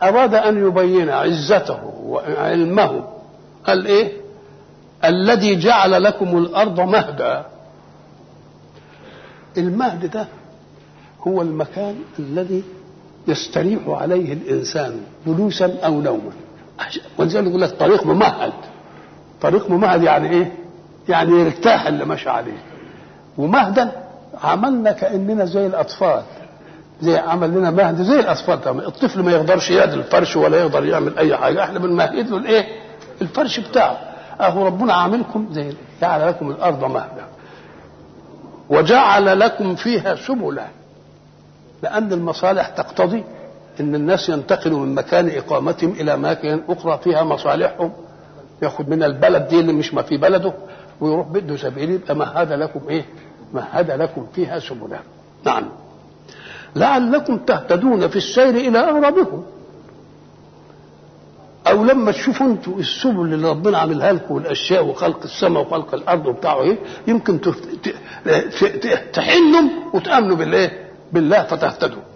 أراد أن يبين عزته وعلمه قال إيه الذي جعل لكم الأرض مهدا المهد ده هو المكان الذي يستريح عليه الإنسان جلوسا أو نوما ولذلك يقول لك طريق ممهد طريق ممهد يعني إيه؟ يعني يرتاح اللي ماشي عليه ومهدا عملنا كأننا زي الأطفال زي عمل لنا مهد زي الاطفال طبعا الطفل ما يقدرش يعدل الفرش ولا يقدر يعمل اي حاجه احنا بنمهد له الايه الفرش بتاعه اهو ربنا عاملكم زي جعل لكم الارض مهدا وجعل لكم فيها سبلا لان المصالح تقتضي ان الناس ينتقلوا من مكان اقامتهم الى اماكن اخرى فيها مصالحهم ياخد من البلد دي اللي مش ما في بلده ويروح بده سبيل يبقى مهد لكم ايه مهد لكم فيها سبلا نعم لعلكم تهتدون في السير الى اغرابكم او لما تشوفوا انتوا السبل اللي ربنا عاملها لكم والاشياء وخلق السماء وخلق الارض وبتاعه ايه يمكن تحنوا وتامنوا بالايه بالله فتهتدوا